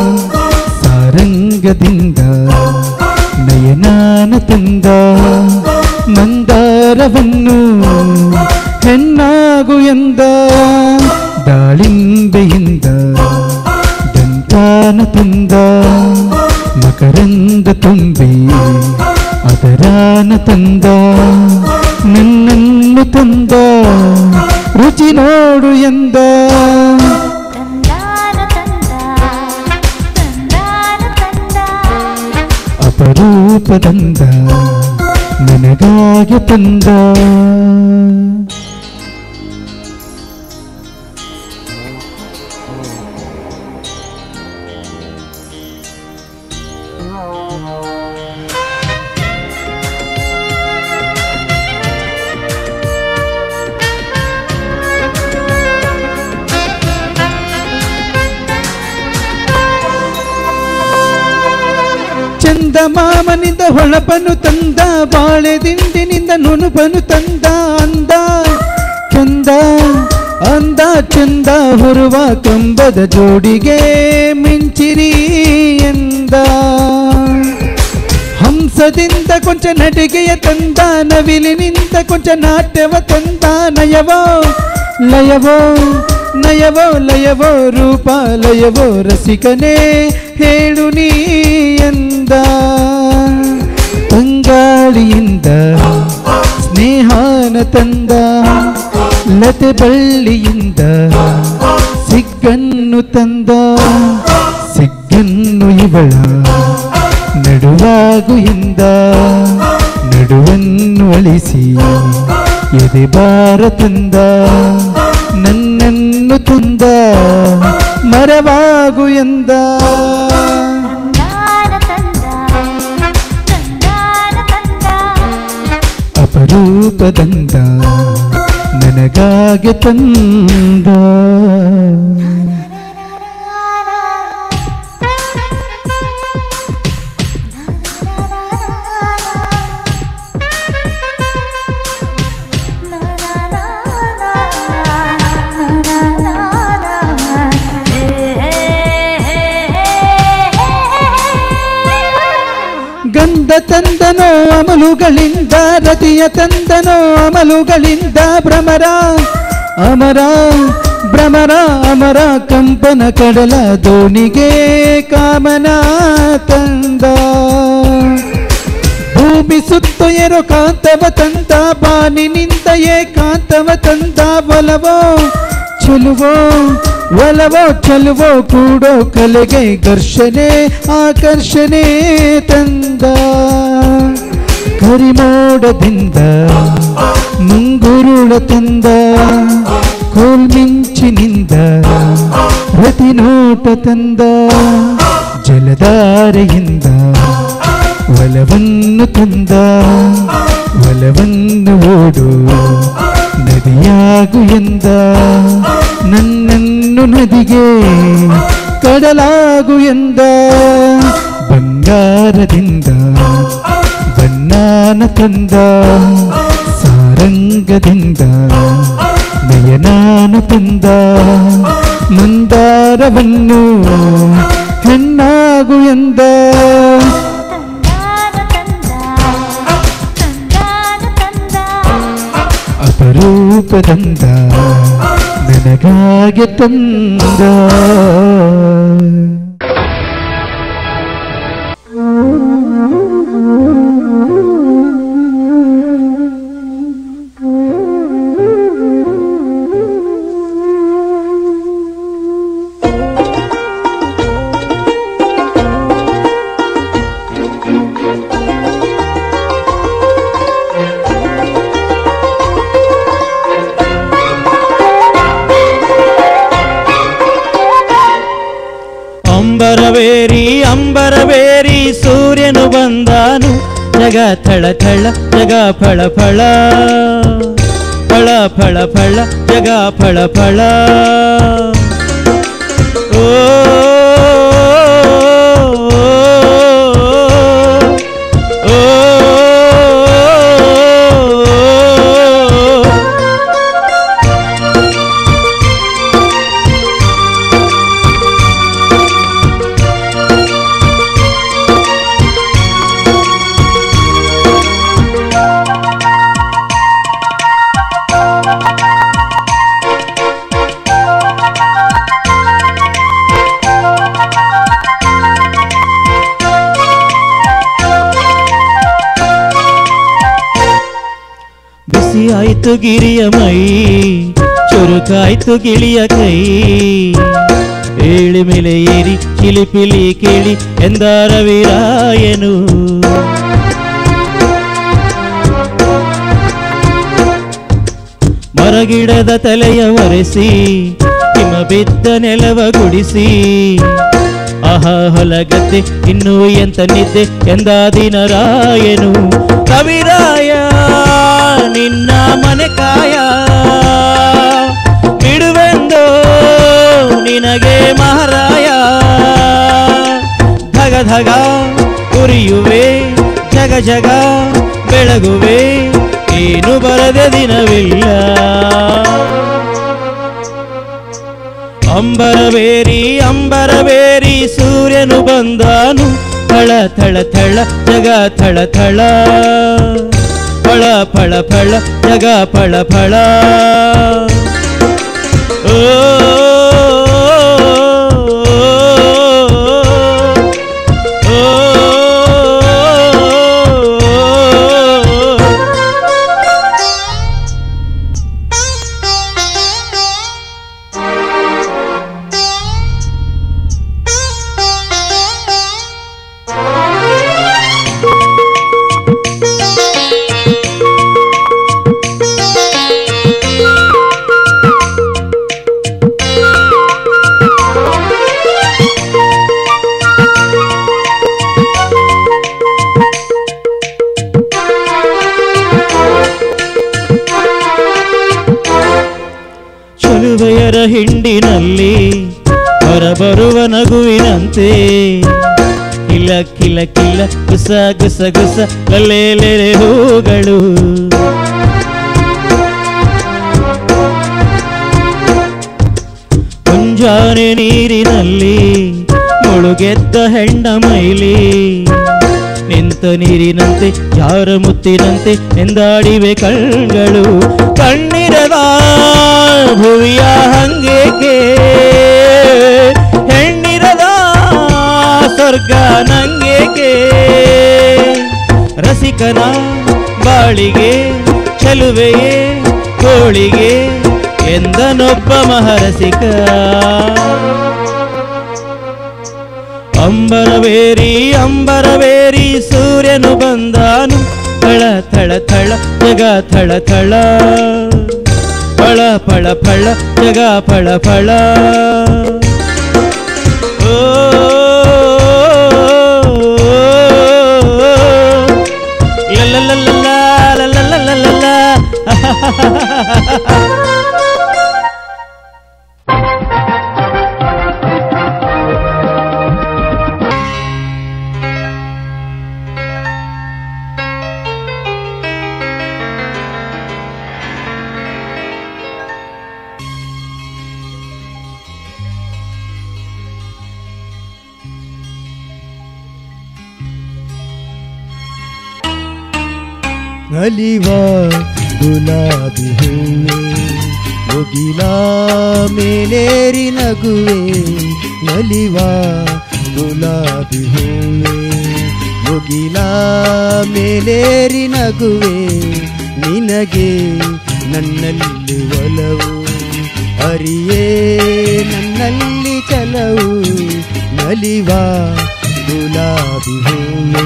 ಸಾರಂಗದಿಂದ ನಯನಾನ ತಂದ ಮಂದಾರವನ್ನು ಹೆಣ್ಣಾಗು ಎಂದ ದಾಳಿಂಬೆಯಿಂದ ದಂತಾನ ತಂದ ಮಕರಂದ ತುಂಬಿ ಅದರಾನ ತಂದ ನನ್ನನ್ನು ತಂದ ರುಚಿ ನೋಡು ಎಂದ ಅಪರೂಪದಂದ ನನಗಾಗಿ ತಂದ ಚಂದ ಮಾಮನಿಂದ ಹೊಳಪನು ತಂದ ಬಾಳೆ ದಿಂಡಿನಿಂದ ನುಣುಪನು ತಂದ ಅಂದ ಚಂದ ಅಂದ ಚಂದ ಹೊರುವ ಕಂಬದ ಜೋಡಿಗೆ ಮಿಂಚಿರಿ ಎಂದ ಹಂಸದಿಂದ ಕೊಂಚ ನಡಿಗೆಯ ತಂದ ನವಿಲಿನಿಂದ ಕೊಂಚ ನಾಟ್ಯವ ತಂದ ನಯವೋ ಲಯವೋ ನಯವೋ ಲಯವೋ ರೂಪ ಲಯವೋ ರಸಿಕನೇ ಹೇಳು ನೀ ಎಂದ ತಂಗಾಳಿಯಿಂದ ಸ್ನೇಹಾನ ತಂದ ಲತೆ ಬಳ್ಳಿಯಿಂದ ಸಿಗ್ಗನ್ನು ತಂದ ಸಿಗ್ಗ ಬಲವಾಗು ಎಂದ ನಡುವನ್ನು ಅಳಿಸಿ ಎದೆ ಬಾರ ತಂದ ನನ್ನನ್ನು ತಂದ ಮರವಾಗು ಎಂದ ತಂದಾನ ತಂದ ತಂದಾನ ತಂದ ಅಪರೂಪದಂದ ನನಗಾಗಿ ತಂದ ಗಂಧ ತಂದನೋ ಅಮಲುಗಳಿಂದ ರತಿಯ ತಂದನೋ ಅಮಲುಗಳಿಂದ ಭ್ರಮರ ಅಮರ ಭ್ರಮರ ಅಮರ ಕಂಪನ ಕಡಲ ದೋಣಿಗೆ ಕಾಮನ ತಂದ ಭೂಮಿ ಸುತ್ತು ಎರೋ ಕಾಂತವ ತಂದ ಬಾನಿನಿಂದ ಏಕಾಂತವ ತಂದ ಒಲವೋ ಚೆಲುವೋ ಒಲವೋ ಚೆಲುವೋ ಕೂಡೋ ಕಲೆಗೆ ಘರ್ಷಣೆ ಆಕರ್ಷಣೆ ತಂದ ಕರಿಮೋಡದಿಂದ ಮುಂಗುರುಳ ತಂದ ಕೋಲ್ಮಿಂಚಿನಿಂದ ರತಿನೋಟ ತಂದ ಜಲಧಾರೆಯಿಂದ ಒಲವನ್ನು ತಂದ ಒಲವನ್ನು ಓಡು ನದಿಯಾಗು ಎಂದ ನನ್ನನ್ನು ನದಿಗೆ ಕಡಲಾಗು ಎಂದ ಬಂಗಾರದಿಂದ ಬಣ್ಣಾನ ತಂದ ಸಾರಂಗದಿಂದ ನಯನಾನ ತಂದ ಮಂದಾರವನ್ನು ಹೆಣ್ಣಾಗು ಎಂದ ಅಪರೂಪದಂದ ನನಗಾಗಿ ತಂದ ಅಂಬರವೇರಿ ಅಂಬರವೇರಿ ಸೂರ್ಯನು ಬಂದಾನು ಜಗ ಥಳ ಥಳ ಜಗ ಫಳ ಫಳ ಫಳ ಫಳ ಫಳ ಜಗ ಫಳ ಫಳ ಓ ಓ, ಓ, ಓ ಬಿಸಿ ಆಯ್ತು ಗಿರಿಯ ಮೈ ಚುರುಕಾಯ್ತು ಗಿಳಿಯ ಕೈ ಏಳಿ ಮೇಲೆ ಏರಿ ಚಿಲಿಪಿಲಿ ಕೇಳಿ ಎಂದ ರವಿರಾಯನು ಮರಗಿಡದ ತಲೆಯ ಒರೆಸಿ ಹಿಮ ಬಿದ್ದ ನೆಲವ ಗುಡಿಸಿ ಆಹಾ ಹೊಲಗದ್ದೆ ಇನ್ನೂ ಎಂತ ನಿದ್ದೆ ಎಂದ ದಿನರಾಯನು ಕವಿರಾಯ ನಿನ್ನ ಮನೆ ಕಾಯ ಬಿಡುವೆಂದೋ ನಿನಗೆ ಮಹಾರಾಯ ಧಗ ಧಗ ಉರಿಯುವೆ ಜಗ ಜಗ ಬೆಳಗುವೆ ಏನು ಬರದೆ ದಿನವಿಲ್ಲ ಅಂಬರವೇರಿ ಅಂಬರವೇರಿ ಸೂರ್ಯನು ಬಂದಾನು ಥಳ ಥಳ ಥಳ ಜಗ ಥಳ ಥಳ ಫಳ ಫಳ ಫಳ ಜಗ ಫಳ ಫಳ ಓ ಅದರ ಹಿಂಡಿನಲ್ಲಿ ಹೊರಬರುವ ನಗುವಿನಂತೆ ಕಿಲ ಕಿಲ ಕಿಲ ಗುಸ ಗುಸ ಗುಸ ಲಲೇಲೆ ಹೂಗಳು ಮುಂಜಾನೆ ನೀರಿನಲ್ಲಿ ಮುಳುಗೆದ್ದ ಹೆಣ್ಣ ಮೈಲಿ ನಿಂತ ನೀರಿನಂತೆ ಯಾರ ಮುತ್ತಿನಂತೆ ಎಂದಾಡಿವೆ ಕಣ್ಗಳು ಕಣ್ಣಿರದ ಭುವಿಯ ಹಂಗೇಕೆ ಹೆಣ್ಣಿರದ ಸ್ವರ್ಗ ನಂಗೇಕೆ ರಸಿಕನ ಬಾಳಿಗೆ ಚಲುವೆಯೇ ಕೋಳಿಗೆ ಎಂದನೊಬ್ಬ ಮಹರಸಿಕ ಅಂಬರವೇರಿ ಅಂಬರವೇರಿ ಸೂರ್ಯನು ಬಂದಾನು ಥಳ ಥಳ ಥಳ ಜಗ ಥಳ ಥಳ ಫಳ ಫಳ ಫಳ ಜಗ ಫಳ ಫಳ ಓ ಲಲಲಲಲ, ಲಲಲಲಲ. ನಲಿವ ಗುಲಾಬಿ ಹೂವೆ ಮುಗಿಲ ಮೇಲೇರಿ ನಗುವೆ ನಲಿವ ಗುಲಾಬಿ ಹೂವೆ ಮುಗಿಲ ಮೇಲೇರಿ ನಗುವೆ ನಿನಗೆ ನನ್ನಲ್ಲಿ ಒಲವು ಅರಿಯೇ ನನ್ನಲ್ಲಿ ಚಲವು ನಲಿವ ಗುಲಾಬಿ ಹೂವೆ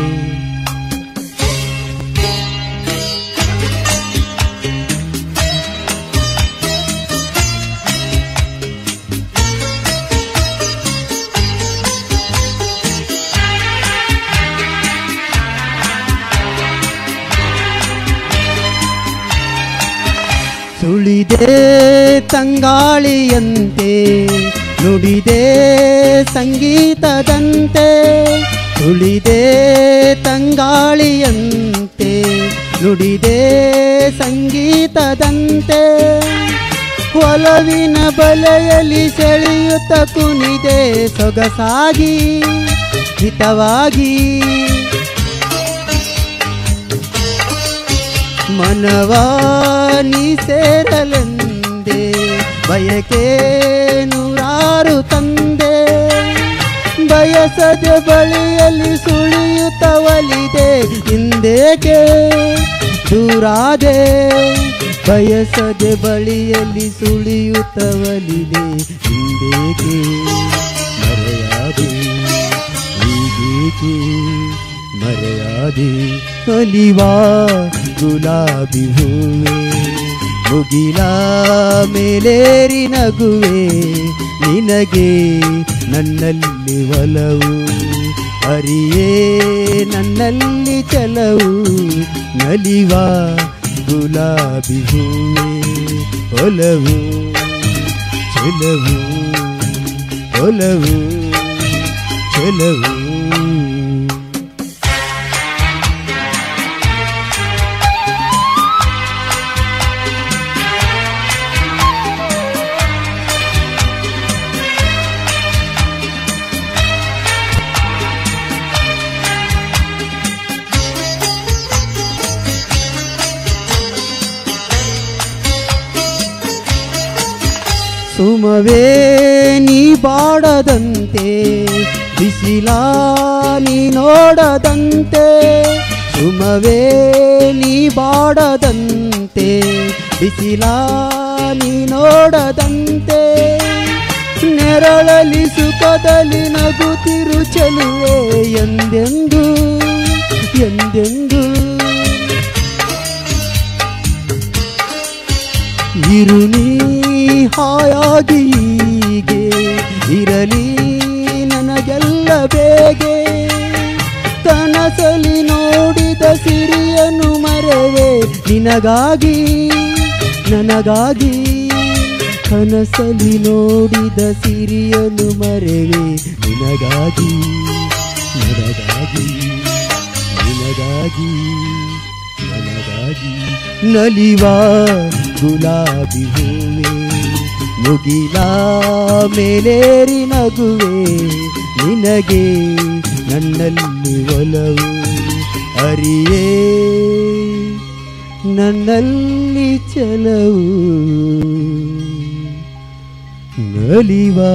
ಸುಳಿದೆ ತಂಗಾಳಿಯಂತೆ ನುಡಿದೆ ಸಂಗೀತದಂತೆ ಸುಳಿದೆ ತಂಗಾಳಿಯಂತೆ ನುಡಿದೆ ಸಂಗೀತದಂತೆ ಒಲವಿನ ಬಲೆಯಲ್ಲಿ ಸೆಳೆಯುತ್ತ ಕುಣಿದೆ ಸೊಗಸಾಗಿ ಹಿತವಾಗಿ ಮನವಾನಿ ಸೇರಲೆಂದೆ ಬಯಕೆ ನೂರಾರು ತಂದೆ ಬಯಸದ ಬಳಿಯಲ್ಲಿ ಸುಳಿಯುತ್ತ ಒಲಿದೆ ಹಿಂದೇಕೆ ದೂರಾದೆ ಬಯಸದೆ ಬಳಿಯಲ್ಲಿ ಸುಳಿಯುತ್ತ ಒಲಿದೆ ಹಿಂದೇಕೆ ಮರೆಯಾದೆ ಹೀಗೇಕೆ ಮರೆಯಾದೆ ಒಲಿವಾ ಗುಲಾಬಿ ಹೂವೆ ಮುಗಿಲ ಮೇಲೇರಿ ನಗುವೆ ನಿನಗೆ ನನ್ನಲ್ಲಿ ಒಲವು ಅರಿಯೇ ನನ್ನಲ್ಲಿ ಚಲವು ನಲಿವ ಗುಲಾಬಿ ಹೂವೆ ಒಲವು ಚೆಲವು ಒಲವು ಚೆಲವು ಸುಮವೇ ನೀ ಬಾಡದಂತೆ ಬಿಸಿಲ ನೀ ನೋಡದಂತೆ ಸುಮವೇ ನೀ ಬಾಡದಂತೆ ಬಿಸಿಲ ನೀ ನೋಡದಂತೆ ನೆರಳಲಿ ಸುಖದಲ್ಲಿ ನಗುತ್ತಿರು ಚೆಲುವೆ ಎಂದೆಂದು ಎಂದೆಂದು ಇರು ನೀ ಹಾಯಾಗಿ ಹೀಗೆ ಇರಲಿ ನನಗೆಲ್ಲ ಬೇಗೆ ಕನಸಲಿ ನೋಡಿದ ಸಿರಿಯನ್ನು ಮರೆವೆ ನಿನಗಾಗಿ ನನಗಾಗಿ ಕನಸಲಿ ನೋಡಿದ ಸಿರಿಯನು ಮರೆವೆ ನಿನಗಾಗಿ ನನಗಾಗಿ ನಿನಗಾಗಿ ನನಗಾಗಿ ನಲಿವಾ ಗುಲಾಬಿ ಹೂವೆ ಮುಗಿಲ ಮೇಲೇರಿ ನಗುವೆ ನಿನಗೆ ನನ್ನಲ್ಲಿ ಒಲವು ಅರಿಯೇ ನನ್ನಲ್ಲಿ ಚಲವು ನಲಿವಾ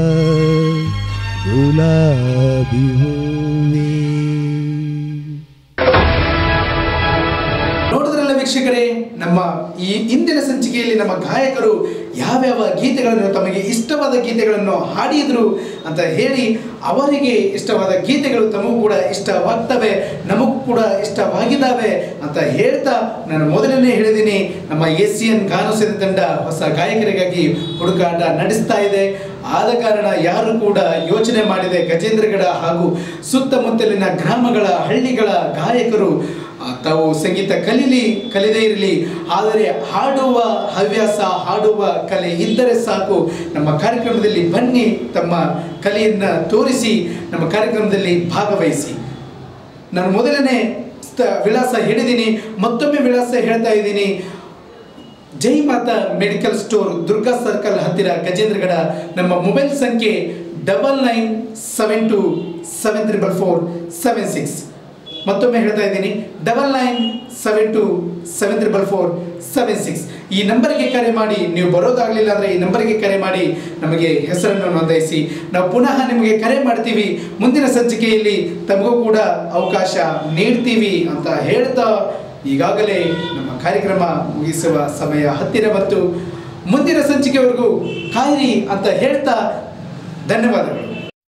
ಗುಲಾಬಿ ಹೂವೇ ನೋಡಿದ್ರಲ್ಲ ವೀಕ್ಷಕರೇ ನಮ್ಮ ಈ ಇಂದಿನ ಸಂಚಿಕೆಯಲ್ಲಿ ನಮ್ಮ ಗಾಯಕರು ಯಾವ್ಯಾವ ಗೀತೆಗಳನ್ನು ತಮಗೆ ಇಷ್ಟವಾದ ಗೀತೆಗಳನ್ನು ಹಾಡಿದ್ರು ಅಂತ ಹೇಳಿ ಅವರಿಗೆ ಇಷ್ಟವಾದ ಗೀತೆಗಳು ತಮಗೂ ಕೂಡ ಇಷ್ಟವಾಗ್ತವೆ ನಮಗೂ ಕೂಡ ಇಷ್ಟವಾಗಿದ್ದಾವೆ ಅಂತ ಹೇಳ್ತಾ ನಾನು ಮೊದಲನೇ ಹೇಳಿದ್ದೀನಿ ನಮ್ಮ ಎಸ್ ಸಿ ಎನ್ ಗಾನೋತ್ಸವ ತಂಡ ಹೊಸ ಗಾಯಕರಿಗಾಗಿ ಹುಡುಕಾಟ ನಡೆಸ್ತಾ ಇದೆ ಆದ ಕಾರಣ ಯಾರು ಕೂಡ ಯೋಚನೆ ಮಾಡಿದೆ ಗಜೇಂದ್ರಗಡ ಹಾಗೂ ಸುತ್ತಮುತ್ತಲಿನ ಗ್ರಾಮಗಳ ಹಳ್ಳಿಗಳ ಗಾಯಕರು ಆ, ತಾವು ಸಂಗೀತ ಕಲೀಲಿ ಕಲಿದೇ ಇರಲಿ ಆದರೆ ಹಾಡುವ ಹವ್ಯಾಸ ಹಾಡುವ ಕಲೆ ಇದ್ದರೆ ಸಾಕು ನಮ್ಮ ಕಾರ್ಯಕ್ರಮದಲ್ಲಿ ಬನ್ನಿ ತಮ್ಮ ಕಲೆಯನ್ನು ತೋರಿಸಿ ನಮ್ಮ ಕಾರ್ಯಕ್ರಮದಲ್ಲಿ ಭಾಗವಹಿಸಿ ನಾನು ಮೊದಲನೇ ಸ್ಥ- ವಿಳಾಸ ಹೇಳಿದ್ದೀನಿ ಮತ್ತೊಮ್ಮೆ ವಿಳಾಸ ಹೇಳ್ತಾ ಇದ್ದೀನಿ Jai Mata medical store Durga circle ಹತ್ತಿರ ಗಜೇಂದ್ರಗಡ ನಮ್ಮ ಮೊಬೈಲ್ ಸಂಖ್ಯೆ double nine seven two seven triple four seven six ಮತ್ತೊಮ್ಮೆ ಹೇಳ್ತಾ ಇದ್ದೀನಿ double nine seven two seven triple four seven six ಈ ನಂಬರ್ಗೆ ಕರೆ ಮಾಡಿ ನೀವು ಬರೋದಾಗಲಿಲ್ಲ ಅಂದರೆ ಈ ನಂಬರ್ಗೆ ಕರೆ ಮಾಡಿ ನಮಗೆ ಹೆಸರನ್ನು ನೋಂದಾಯಿಸಿ ನಾವು ಪುನಃ ನಿಮಗೆ ಕರೆ ಮಾಡ್ತೀವಿ ಮುಂದಿನ ಸಂಚಿಕೆಯಲ್ಲಿ ತಮಗೂ ಕೂಡ ಅವಕಾಶ ನೀಡ್ತೀವಿ ಅಂತ ಹೇಳ್ತಾ ಈಗಾಗಲೇ ನಮ್ಮ ಕಾರ್ಯಕ್ರಮ ಮುಗಿಸುವ ಸಮಯ ಹತ್ತಿರ ಬಂತು ಮುಂದಿನ ಸಂಚಿಕೆವರೆಗೂ ಕಾಯಿರಿ ಅಂತ ಹೇಳ್ತಾ ಧನ್ಯವಾದಗಳು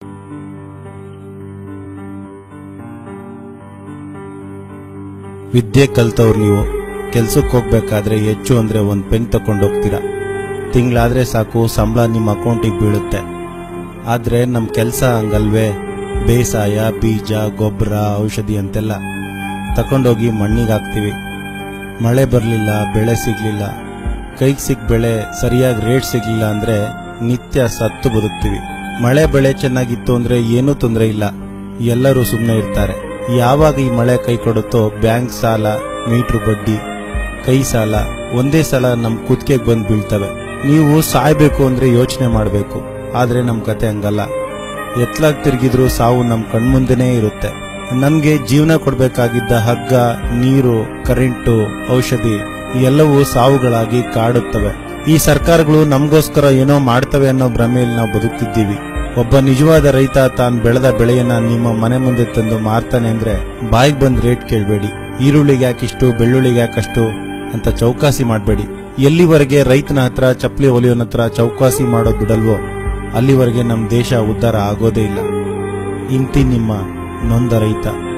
ವಿದ್ಯೆ ಕಲ್ತವ್ರು ನೀವು ಕೆಲ್ಸಕ್ಕೆ ಹೋಗ್ಬೇಕಾದ್ರೆ ಹೆಚ್ಚು ಅಂದ್ರೆ ಒಂದು ಪೆನ್ ತಕೊಂಡು ಹೋಗ್ತೀರಾ ತಿಂಗಳಾದ್ರೆ ಸಾಕು ಸಂಬಳ ನಿಮ್ಮ ಅಕೌಂಟಿಗೆ ಬೀಳುತ್ತೆ ಆದ್ರೆ ನಮ್ಮ ಕೆಲಸ ಹಂಗಲ್ವೇ ಬೇಸಾಯ ಬೀಜ ಗೊಬ್ಬರ ಔಷಧಿ ಅಂತೆಲ್ಲ ತಕೊಂಡೋಗಿ ಮಣ್ಣಿಗೆ ಹಾಕ್ತೀವಿ ಮಳೆ ಬರಲಿಲ್ಲ ಬೆಳೆ ಸಿಗ್ಲಿಲ್ಲ ಕೈಗೆ ಸಿಕ್ಕ ಬೆಳೆ ಸರಿಯಾಗಿ ರೇಟ್ ಸಿಗ್ಲಿಲ್ಲ ಅಂದ್ರೆ ನಿತ್ಯ ಸತ್ತು ಬದುಕ್ತೀವಿ ಮಳೆ ಬೆಳೆ ಚೆನ್ನಾಗಿತ್ತು ಅಂದ್ರೆ ಏನೂ ತೊಂದರೆ ಇಲ್ಲ ಎಲ್ಲರೂ ಸುಮ್ಮನೆ ಇರ್ತಾರೆ ಯಾವಾಗ ಈ ಮಳೆ ಕೈ ಕೊಡುತ್ತೋ ಬ್ಯಾಂಕ್ ಸಾಲ ಮೀಟ್ರ್ ಬಡ್ಡಿ ಕೈ ಸಾಲ ಒಂದೇ ಸಲ ನಮ್ ಕುತ್ತಿಗೆಗೆ ಬಂದು ಬೀಳ್ತವೆ ನೀವು ಸಾಯ್ಬೇಕು ಅಂದ್ರೆ ಯೋಚನೆ ಮಾಡಬೇಕು ಆದ್ರೆ ನಮ್ ಕತೆ ಹಂಗಲ್ಲ ಎತ್ಲಾಗ್ ತಿರುಗಿದ್ರು ಸಾವು ನಮ್ ಕಣ್ಮುಂದೆನೇ ಇರುತ್ತೆ ನಮ್ಗೆ ಜೀವನ ಕೊಡ್ಬೇಕಾಗಿದ್ದ ಹಗ್ಗ ನೀರು ಕರೆಂಟು ಔಷಧಿ ಈ ಎಲ್ಲವೂ ಸಾವುಗಳಾಗಿ ಕಾಡುತ್ತವೆ ಈ ಸರ್ಕಾರಗಳು ನಮಗೋಸ್ಕರ ಏನೋ ಮಾಡ್ತವೆ ಅನ್ನೋ ಭ್ರಮೆಯಲ್ಲಿ ನಾವು ಬದುಕ್ತಿದ್ದೀವಿ ಒಬ್ಬ ನಿಜವಾದ ರೈತ ತಾನು ಬೆಳೆದ ಬೆಳೆಯನ್ನ ನಿಮ್ಮ ಮನೆ ಮುಂದೆ ತಂದು ಮಾರ್ತಾನೆ ಅಂದ್ರೆ ಬಾಯಿಗೆ ಬಂದ್ ರೇಟ್ ಕೇಳಬೇಡಿ ಈರುಳ್ಳಿಗೆ ಯಾಕಿಷ್ಟು ಬೆಳ್ಳುಳ್ಳಿಗೆ ಯಾಕಷ್ಟು ಅಂತ ಚೌಕಾಸಿ ಮಾಡಬೇಡಿ ಎಲ್ಲಿವರೆಗೆ ರೈತನ ಹತ್ರ ಚಪ್ಪಲಿ ಹೊಲಿಯೋನ ಹತ್ರ ಚೌಕಾಸಿ ಮಾಡೋದ್ ಬಿಡಲ್ವೋ ಅಲ್ಲಿವರೆಗೆ ನಮ್ಮ ದೇಶ ಉದ್ಧಾರ ಆಗೋದೇ ಇಲ್ಲ ಇಂತಿ ನಿಮ್ಮ ನೊಂದ ರೈತ